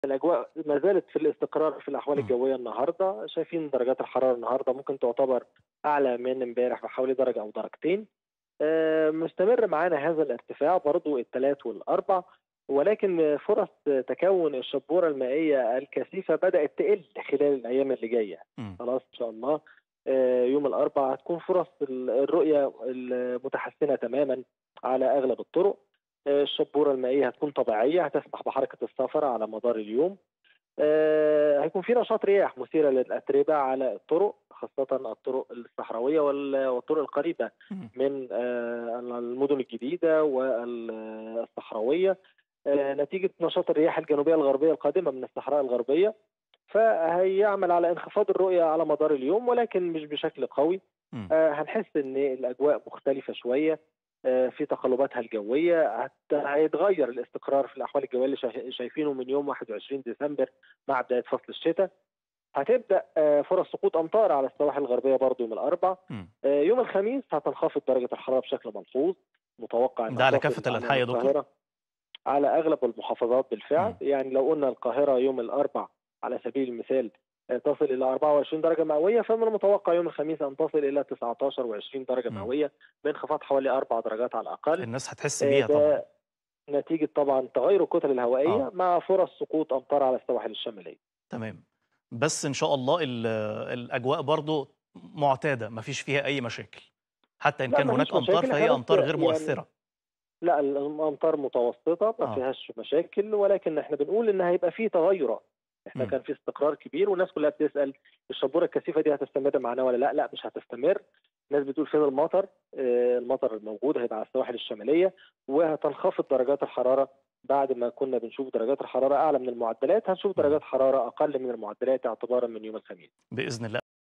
الأجواء ما زالت في الاستقرار في الأحوال إمم. الجوية النهارده، شايفين درجات الحرارة النهارده ممكن تعتبر أعلى من امبارح بحوالي درجة أو درجتين. آآ مستمر معانا هذا الارتفاع برضه التلات والأربع، ولكن فرص تكوّن الشبورة المائية الكثيفة بدأت تقل خلال الأيام اللي جاية، إمم. خلاص إن شاء الله آآ يوم الأربع هتكون فرص ال الرؤية المتحسنة تمامًا على أغلب الطرق. آآ الشبورة المائية هتكون طبيعية، هتسمح بحركة السفر على مدار اليوم. آآ هيكون في نشاط رياح مثيرة للأتربة على الطرق، خاصةً الطرق الصحراوية وال والطرق القريبة إمم. من آآ المدن الجديدة وال الصحراوية، آآ نتيجة نشاط الرياح الجنوبية الغربية القادمة من الصحراء الغربية، فهيعمل على انخفاض الرؤية على مدار اليوم ولكن مش بشكل قوي. إمم. آآ هنحس إن الأجواء مختلفة شوية آآ في تقلباتها الجوية، هت هيتغير الاستقرار في الأحوال الجوية اللي شا شايفينه من يوم 21 ديسمبر مع بداية فصل الشتا. هتبدأ فرص سقوط أمطار على السواحل الغربية برضه يوم الأربع. إمم. آآ يوم الخميس هتنخفض درجة الحرارة بشكل ملحوظ، متوقع ده على إنها كافة تصل الأنحاء على يا دكتور؟ القاهرة على أغلب المحافظات بالفعل، إمم. يعني لو قلنا القاهرة يوم الأربع على سبيل المثال آآ تصل إلى 24 درجة مئوية، فمن المتوقع يوم الخميس أن تصل إلى 19 و20 درجة إمم. مئوية بانخفاض حوالي 4 درجات على الأقل. الناس هتحس آآ بيها طبعًا. ده نتيجة طبعًا تغير الكتل الهوائية آه. مع فرص سقوط أمطار على السواحل الشمالية. تمام. بس إن شاء الله ال الأجواء برضه معتادة، ما فيش فيها أي مشاكل، حتى إن لأ كان ما هناك فيش أمطار مشاكل، فهي إحنا بس أمطار غير يعني مؤثرة. لأ الأمطار متوسطة ما آه. فيهاش مشاكل، ولكن إحنا بنقول إن هيبقى في تغيرات. إحنا إمم. كان في استقرار كبير والناس كلها بتسأل الشبورة الكثيفة دي هتستمر معانا والّا لأ؟ لأ مش هتستمر. الناس بتقول فين المطر؟ آآ المطر الموجود هيبقى على السواحل الشمالية، وهتنخفض درجات الحرارة بعد ما كنا بنشوف درجات الحرارة أعلى من المعدلات، هنشوف إمم. درجات حرارة أقل من المعدلات اعتبارًا من يوم الخميس. بإذن الله.